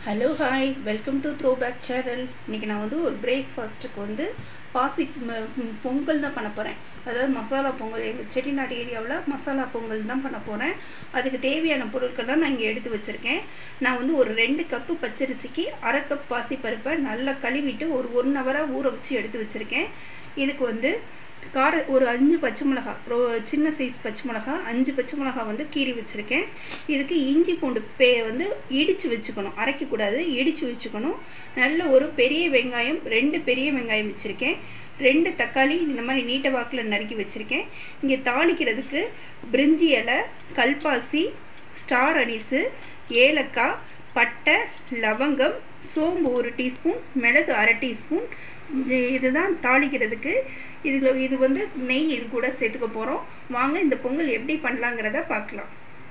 Hello hi welcome to throwback channel இன்றைக்கி நான் வந்து ஒரு பிரேக்ஃபாஸ்ட்டுக்கு வந்து பாசி ம- ம், பொங்கல் தான் பண்ண போகிறேன் அதாவது மசாலா பொங்கல் எங்கள் செட்டிநாடு ஏரியாவில் மசாலா பொங்கல் தான் பண்ண போகிறேன் அதுக்கு தேவையான பொருட்கள்லாம் நான் இங்கே எடுத்து வச்சுருக்கேன் நான் வந்து ஒரு ரெண்டு கப்பு பச்சரிசிக்கு அரை கப் பாசிப்பருப்பை நல்லா கழுவிட்டு ஒரு ஒன் ஹவராக ஊற வச்சு எடுத்து வச்சுருக்கேன் இதுக்கு வந்து கார ஒரு அஞ்சு பச்சை மிளகா ரோ சின்ன சைஸ் பச்சை மிளகா அஞ்சு பச்சை மிளகா வந்து கீறி வச்சுருக்கேன் இதுக்கு இஞ்சி பூண்டு பே வந்து இடித்து வச்சுக்கணும் அரைக்கக்கூடாது இடித்து வச்சுக்கணும் நல்ல ஒரு பெரிய வெங்காயம் ரெண்டு பெரிய வெங்காயம் வச்சுருக்கேன் ரெண்டு தக்காளி இந்த மாதிரி நீட்ட வாக்கில் நறுக்கி வச்சுருக்கேன் இங்கே தாளிக்கிறதுக்கு பிரிஞ்சி இலை கல்பாசி ஸ்டார் அனிஸு ஏலக்காய் பட்டை லவங்கம் சோம்பு ஒரு டீஸ்பூன் மிளகு அரை டீஸ்பூன் இது இதுதான் தாளிக்கிறதுக்கு இதில் இது வந்து நெய் இது கூட சேர்த்துக்க போகிறோம் வாங்க இந்த பொங்கல் எப்படி பண்ணலாங்கிறத பார்க்கலாம்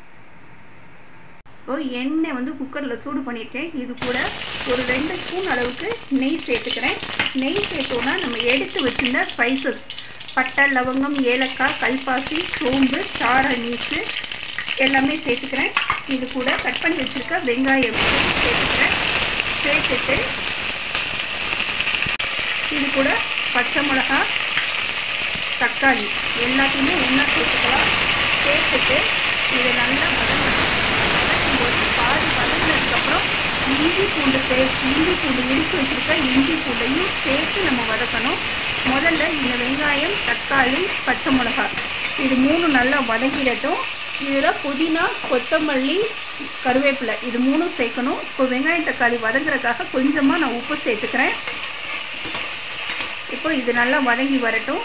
இப்போ எண்ணெய் வந்து குக்கரில் சூடு பண்ணியிருக்கேன் இது கூட ஒரு ரெண்டு ஸ்பூன் அளவுக்கு நெய் சேர்த்துக்கிறேன் நெய் சேர்த்தோன்னா நம்ம எடுத்து வச்சிருந்த ஸ்பைசஸ் பட்டை லவங்கம் ஏலக்காய் கல்பாசி சோம்பு ஸ்டார் அனீஸு எல்லாமே சேர்த்துக்கிறேன் இது கூட கட் பண்ணி வச்சுருக்க வெங்காயம் சேர்த்துக்கிறேன் சேர்த்துட்டு இது கூட பச்சை மிளகா தக்காளி எல்லாத்தையுமே ஒன்றா சேர்த்துக்கலாம் சேர்த்துட்டு இதை நல்லா வதங்கணும் வதக்கும்போது பாதி வதங்கினதுக்கப்புறம் இஞ்சி பூண்டு பேஸ்ட் இஞ்சி பூண்டு இடித்து வச்சுருக்க இஞ்சி பூண்டையும் சேர்த்து நம்ம வதக்கணும் முதல்ல இந்த வெங்காயம் தக்காளி பச்சை மிளகா இது மூணு நல்லா வதங்கிடட்டும் இதில் புதினா கொத்தமல்லி கருவேப்பிலை இது மூணும் சேர்க்கணும் இப்போ வெங்காயம் தக்காளி வதங்குறதுக்காக கொஞ்சமாக நான் உப்பு சேர்த்துக்கிறேன் இப்போ இது நல்லா வதங்கி வரட்டும்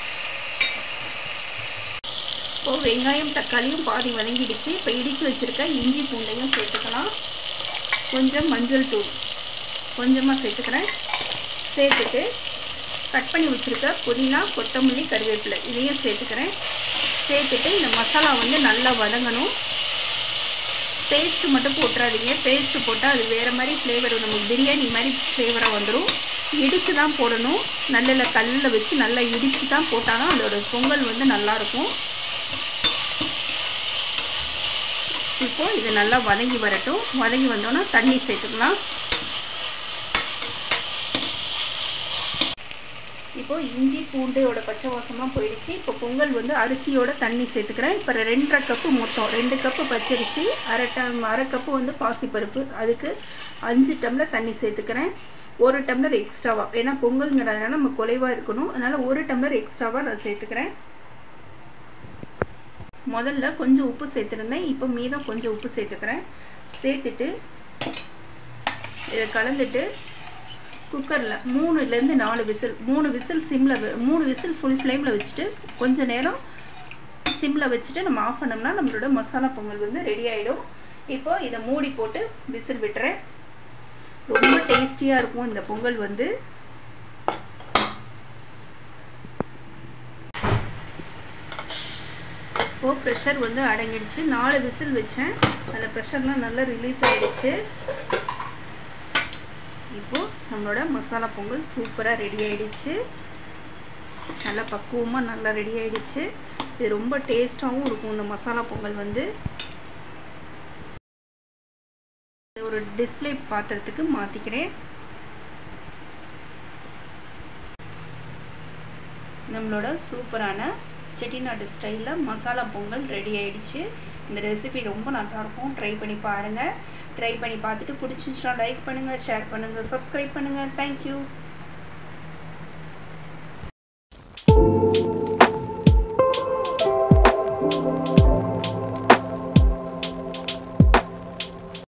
இப்போ வெங்காயம் தக்காளியும் பாதி வதங்கிடுச்சு இப்போ இடித்து வச்சுருக்க இஞ்சி பூண்டையும் சேர்த்துக்கலாம் கொஞ்சம் மஞ்சள் தூள் கொஞ்சமாக சேர்த்துக்கிறேன் சேர்த்துட்டு கட் பண்ணி வச்சுருக்க புதினா கொத்தமல்லி கருவேப்பிலை இதையும் சேர்த்துக்கிறேன் சேர்த்துட்டு இந்த மசாலா வந்து நல்லா வதங்கணும் பேஸ்ட்டு மட்டும் போட்டுறாதீங்க பேஸ்ட்டு போட்டால் அது வேறு மாதிரி ஃப்ளேவர் நமக்கு பிரியாணி மாதிரி ஃப்ளேவராக வந்துடும் இடித்து தான் போடணும் நல்ல கல்லில் வச்சு நல்லா இடித்து தான் போட்டாலும் அதோட பொங்கல் வந்து நல்லாயிருக்கும் இப்போ இது நல்லா வதங்கி வரட்டும் வதங்கி வந்தோன்னா தண்ணி சேர்த்துக்கலாம் இப்போ இஞ்சி பூண்டோட பச்சை வாசமாக போயிடுச்சு இப்போ பொங்கல் வந்து அரிசியோட தண்ணி சேர்த்துக்கிறேன் இப்போ ரெண்டரை கப்பு மொத்தம் ரெண்டு கப்பு பச்சரிசி அரை டம் அரை கப்பு வந்து பாசிப்பருப்பு அதுக்கு அஞ்சு டம்ளர் தண்ணி சேர்த்துக்கிறேன் ஒரு டம்ளர் எக்ஸ்ட்ராவாக ஏன்னா பொங்கல்ங்கிறதுனால நம்ம குறைவாக இருக்கணும் அதனால் ஒரு டம்ளர் எக்ஸ்ட்ராவாக நான் சேர்த்துக்கிறேன் முதல்ல கொஞ்சம் உப்பு சேர்த்துருந்தேன் இப்போ மீதம் கொஞ்சம் உப்பு சேர்த்துக்கிறேன் சேர்த்துட்டு இதை கலந்துட்டு குக்கரில் மூணுலேருந்து நாலு விசில் மூணு விசில் சிம்மில் மூணு விசில் ஃபுல் ஃப்ளேமில் வச்சுட்டு கொஞ்சம் நேரம் சிம்மில் வச்சுட்டு நம்ம ஆஃப் பண்ணோம்னா நம்மளோட மசாலா பொங்கல் வந்து ரெடி ஆகிடும் இப்போ இதை மூடி போட்டு விசில் விட்டுறேன் ரொம்ப டேஸ்டியாக இருக்கும் இந்த பொங்கல் வந்து இப்போது ப்ரெஷர் வந்து அடங்கிடுச்சு நாலு விசில் வச்சேன் அந்த ப்ரெஷர்லாம் நல்லா ரிலீஸ் ஆகிடுச்சு இப்போது நம்மளோட மசாலா பொங்கல் சூப்பராக ரெடி ஆகிடுச்சு நல்லா பக்குவமாக நல்லா ரெடி ஆகிடுச்சு இது ரொம்ப டேஸ்ட்டாகவும் இருக்கும் இந்த மசாலா பொங்கல் வந்து ஒரு டிஸ்பிளே பாத்திரத்துக்கு மாற்றிக்கிறேன் நம்மளோட சூப்பரான செட்டிநாடு ஸ்டைலில் மசாலா பொங்கல் ரெடி ஆயிடுச்சு இந்த ரெசிபி ரொம்ப நல்லாயிருக்கும் ட்ரை பண்ணி பாருங்கள் ட்ரை பண்ணி பார்த்துட்டு பிடிச்சிச்சுன்னா லைக் பண்ணுங்கள் ஷேர் பண்ணுங்கள் சப்ஸ்கிரைப் பண்ணுங்கள் தேங்க்யூ Thank you.